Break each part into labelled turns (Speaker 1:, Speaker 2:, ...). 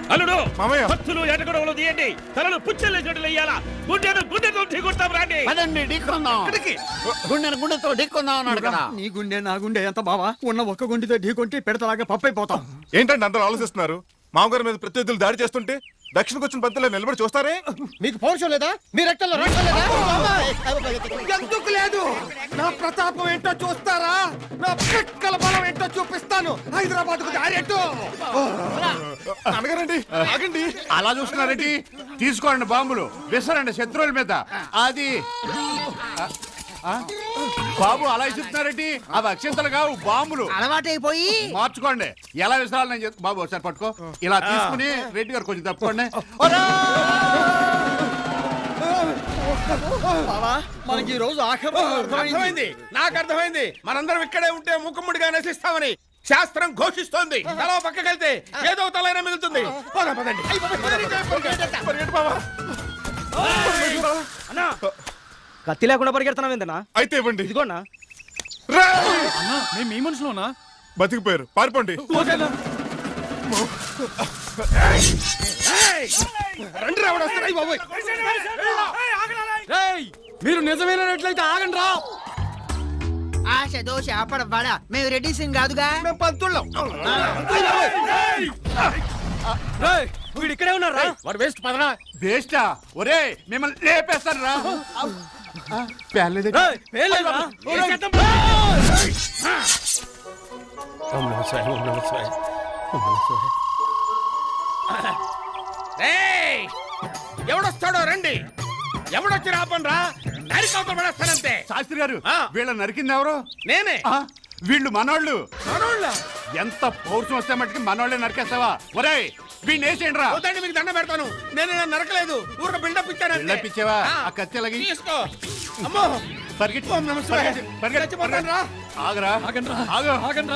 Speaker 1: అల్లుడు
Speaker 2: మామయ్య.
Speaker 1: భక్తులు ఎటగడవలు తీయండి తలలు పుచ్చలు చెట్లు వేయాలా గుండెను గుండెతో ఢీకొడతాం రాండి
Speaker 3: పదండి ఢీకొందాం గుండెను గుండెతో ఢీకొందాం అన్నాడు కదా
Speaker 4: నీ గుండె నా గుండె ఎంత బావా ఉన్న ఒక్క గుండెతో ఢీకొంటే పెడతలాగా పప్పైపోతాం
Speaker 2: ఏంటంటే అందరూ ఆలోచిస్తున్నారు మామగారి మీద ప్రత్యర్థులు దాడి చేస్తుంటే దక్షిణకు వచ్చిన పంతులు నిలబడి చూస్తారే
Speaker 4: మీకు పౌరుషం లేదా మీ రక్తంలో రక్తం లేదా ఎందుకు లేదు నా ప్రతాపం ఏంటో చూస్తారా నా పిక్కల బలం ఏంటో చూపిస్తాను హైదరాబాద్ కు దారేటో
Speaker 2: అనగారండి ఆగండి
Speaker 3: అలా చూస్తున్నారేంటి తీసుకోండి బాంబులు విసరండి శత్రువుల మీద అది ఆ, ఆ? బాబు అలా ఇస్తున్నారేంటి అవి అక్షంతలు కావు బాంబులు
Speaker 5: అలవాటైపోయి
Speaker 3: మార్చుకోండి ఎలా విసరాలి నేను చెప్ బాబు ఒకసారి పట్టుకో ఇలా తీసుకుని రెడ్డి గారు కొంచెం తప్పుకోండి
Speaker 4: బావా మనకి ఈ రోజు ఆఖరి
Speaker 6: అర్థమైంది నాకు అర్థమైంది మనందరం ఇక్కడే ఉంటే ముఖముడిగా నశిస్తామని శాస్త్రం ఘోషిస్తోంది తల పక్కకెళ్తే ఏదో తలైనా మిగులుతుంది పోదాం, పదండి
Speaker 4: కత్తి లేకుండా పరిగెడుతున్నాం ఏంటన్నా
Speaker 2: అయితే ఇవ్వండి
Speaker 4: ఇదిగోనా
Speaker 2: మేము మీ మనుషులోనా బతికిపోయారు పారిపోండి
Speaker 6: రండి రావడం వస్తారు అయ్య బాబోయ్
Speaker 4: మీరు నిజమైనట్లయితే ఆగండి రా
Speaker 5: ఆశ దోశ అప్పడ వడ మేము రెడ్డి సింగ్ కాదుగా
Speaker 6: మేము పంతుళ్ళం
Speaker 4: వీడు ఇక్కడే ఉన్నారా
Speaker 6: వాడు వేస్ట్ పదరా
Speaker 3: వేస్టా ఒరే మిమ్మల్ని లేపేస్తాను రా పేర్లేదు
Speaker 6: ఏయ్! ఎవడొస్తాడో రండి ఎవడొచ్చి రాపన్ రా నరికవతలు పడేస్తానంతే
Speaker 3: శాస్త్రి గారు
Speaker 6: ఆ.
Speaker 3: వీళ్ళని నరికింది ఎవరు
Speaker 6: నేనే
Speaker 3: ఆ, వీళ్ళు మనోళ్ళు
Speaker 6: మనోళ్ళ
Speaker 3: ఎంత పౌరుషం వస్తే మట్టుకి మనోళ్ళే నరికేస్తావా ఒరే వీడిని వేసేయండి రా
Speaker 6: వద్దండి మీకు దండ పెడతాను నేను ఇలా నరకలేదు ఊరిక బిల్డప్ ఇచ్చాను
Speaker 3: బిల్డప్ ఇచ్చావా? ఆ కత్తి ఎలాగి?
Speaker 6: తీసుకో అమ్మో
Speaker 3: పరిగెత్తి
Speaker 6: ఓం నమః శివాయ.
Speaker 3: పరిగెత్తి
Speaker 6: చచ్చిపోతాను రా.
Speaker 3: ఆగరా ఆగు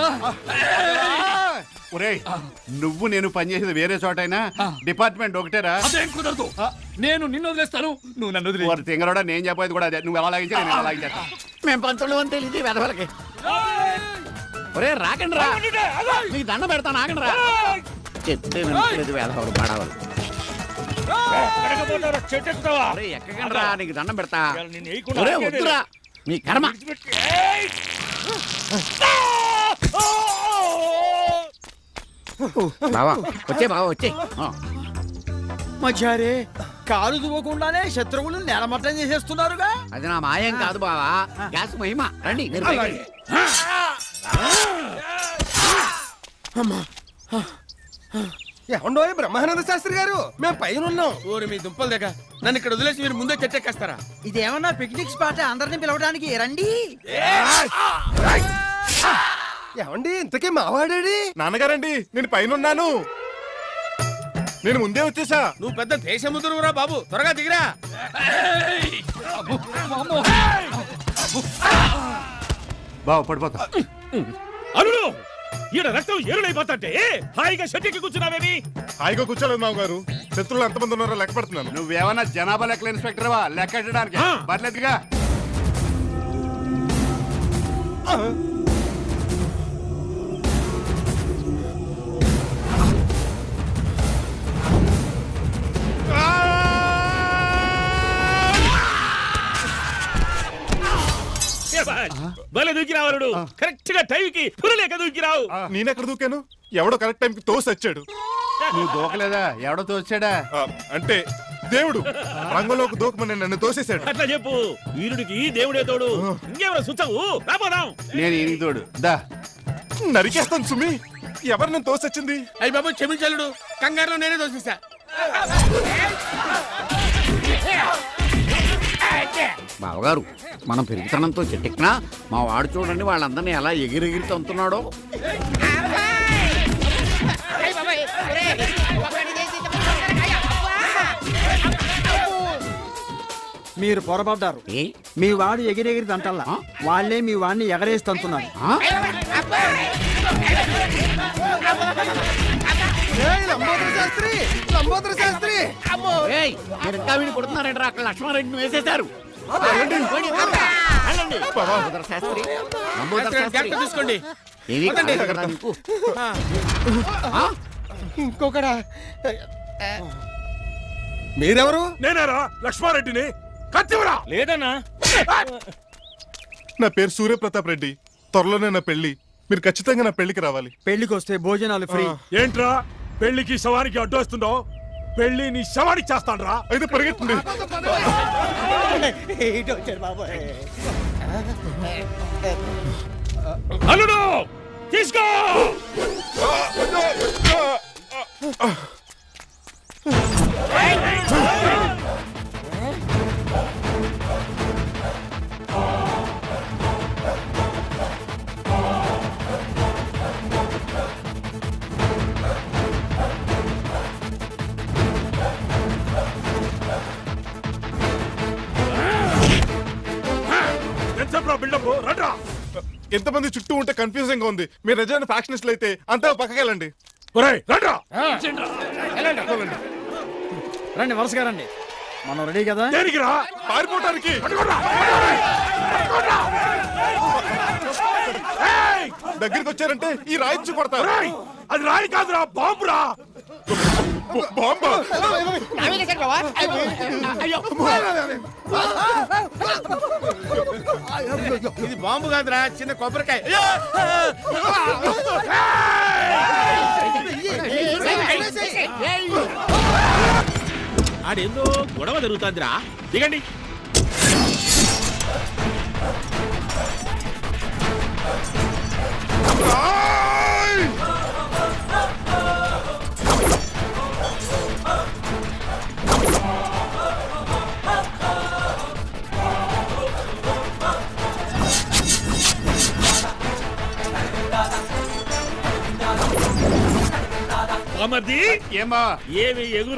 Speaker 3: ఒరే నువ్వు నేను పనిచేసేది వేరే చోటైనా డిపార్ట్మెంట్ ఒకటేరా
Speaker 1: అదేం కుదరదు నేను నిన్ను వదిలేస్తాను నువ్వు నన్ను వదిలే
Speaker 3: వారు తింగరోడా నేను చెప్పేది కూడా అదే నువ్వు ఎలా లాగించా నేను ఎలా లాగించా
Speaker 4: మేము పంతులు అని తెలియదు వెదవలకి ఒరే రాకండి రా మీకు దండ పెడతాను ఆగండి రా చెప్తే వినట్లేదు వెదవలు పడవలు
Speaker 1: చెట్టెక్కుతావా
Speaker 4: ఒరే ఎక్కకండి రా నీకు దండం పెడతా
Speaker 1: నిన్ను వేయకుండా
Speaker 4: ఒరే
Speaker 1: ఆగేది.
Speaker 4: వద్దురా మీ కర్మ
Speaker 1: ఏయ్!
Speaker 4: బావా వచ్చే బావా వచ్చే మధ్యారే కాలు దువ్వకుండానే శత్రువులు నేలమట్టం చేసేస్తున్నారుగా అది నా మాయం కాదు బావా గ్యాస్ మహిమ రండి మీరు పైకి.
Speaker 6: ఏమండో బ్రహ్మానంద శాస్త్రి గారు మేము పైన ఉన్నాం ఊరి మీ దుంపల దగ్గర నన్ను ఇక్కడ వదిలేసి మీరు ముందే చెట్టెక్కేస్తారా
Speaker 5: ఇదేమన్నా పిక్నిక్ స్పాట్ అందరిని పిలవడానికి రండి
Speaker 6: ఏమండి ఇంతకీ మావాడేడి
Speaker 2: నాన్నగారండి నేను పైన ఉన్నాను నేను ముందే వచ్చేసా
Speaker 6: నువ్వు పెద్ద దేశముద్రురా బాబు త్వరగా దిగిరా
Speaker 3: బావ పడిపోతా
Speaker 1: అల్లుడు ఈడ రక్తం ఎరుడైపోతుంటే హాయిగా షెట్టికి కూర్చున్నావేమి
Speaker 2: హాయిగా కూర్చోలేదు మామగారు శత్రువులు ఎంతమంది ఉన్నారో లెక్క పెడుతున్నాను
Speaker 3: నువ్వేమన్నా జనాభా లెక్కల ఇన్స్పెక్టర్వా లెక్క పెట్టడానికి
Speaker 1: ఆ.
Speaker 3: పర్లేదుగా
Speaker 1: శభాష్. భలే దూకిరావు అల్లుడు కరెక్ట్ గా టైంకి పురలేక దూకిరావు
Speaker 2: నేనెక్కడ దూకాను ఎవడో కరెక్ట్ టైంకి తోసి వచ్చాడు
Speaker 3: నువ్వు దూకలేదా ఎవడో తోచాడా
Speaker 2: ఆ, అంటే దేవుడు రంగంలోకి దూకమని నన్ను తోసేశాడు
Speaker 1: అట్లా చెప్పు వీరుడికి దేవుడే తోడు ఇంకేమైనా సుచ్చవు రాపోదాం
Speaker 3: నేను ఈయనకి తోడు దా
Speaker 2: నరికేస్తాను సుమి ఎవరు నేను తోసొచ్చింది
Speaker 6: అయ్యి బాబు క్షమించలుడు కంగారులో నేనే దోసేసా
Speaker 4: బావగారు మనం పెరుగుతనంతో చెట్టెక్కినా మా వాడు చూడండి వాళ్ళందరినీ ఎలా ఎగిరెగిరి తంతున్నాడో
Speaker 7: మీరు పొరపడ్డారు
Speaker 4: ఏ?
Speaker 7: మీ వాడు ఎగిరెగిరి తంటల్లా వాళ్ళే మీ వాడిని ఎగరేసి తంతున్నారు
Speaker 4: ఆ?
Speaker 6: లంబోదర శాస్త్రి లంబోదర శాస్త్రి
Speaker 4: ఏయ్, మీరు ఇంకా వీడిని కొడుతున్నారంటారా అక్కడ లక్ష్మారెడ్డిని వేసేశారు నంబోదర శాస్త్రి నంబోదర శాస్త్రి
Speaker 6: జాగ్రత్త చూసుకోండి
Speaker 4: ఏవి
Speaker 6: వదండి.
Speaker 4: కాదు కదా నీకు? ఆ? ఇంకొకడా మీరెవరు
Speaker 1: నేనేరా లక్ష్మారెడ్డిని కత్తివరా లేదన్నా
Speaker 2: నా పేరు సూర్యప్రతాప్ రెడ్డి త్వరలోనే నా పెళ్లి మీరు ఖచ్చితంగా నా పెళ్లికి రావాలి
Speaker 7: పెళ్లికి వస్తే భోజనాలు ఫ్రీ
Speaker 1: ఏంట్రా పెళ్లికి శవానికి అడ్డు వస్తుండవు పెళ్లి నీ శవానికి చేస్తాడ్రా
Speaker 2: అయితే పరిగెత్తండి
Speaker 4: ఇటు వచ్చాడు బాబాయ్
Speaker 1: అల్లుడు తీసుకో ఎంత బిల్డప్ రండ్రా
Speaker 2: ఎంతమంది చుట్టూ ఉంటే కన్ఫ్యూజింగ్ గా ఉంది మీరు నిజమైన ఫ్యాక్షనిస్టులు అయితే అంతా పక్కకి వెళ్ళండి
Speaker 1: ఒరేయ్ రండ్రా
Speaker 7: రండి వరుసగా రండి మనం రెడీ కదా
Speaker 1: దేనికి రా
Speaker 2: పారిపోవటానికి
Speaker 1: ఏయ్!
Speaker 2: దగ్గరికి వచ్చారంటే ఈ రాయిచ్చి కొడతారు
Speaker 1: ఒరేయ్! అది రాయి కాదురా బాంబురా
Speaker 2: బ- బాంబా
Speaker 6: ఇది బాంబు కాదురా చిన్న కొబ్బరికాయ అయ్యో!
Speaker 1: ఆడేందో గొడవ జరుగుతుందిరా దిగండి బామర్ది
Speaker 3: ఏమా
Speaker 1: ఏమి ఎగురు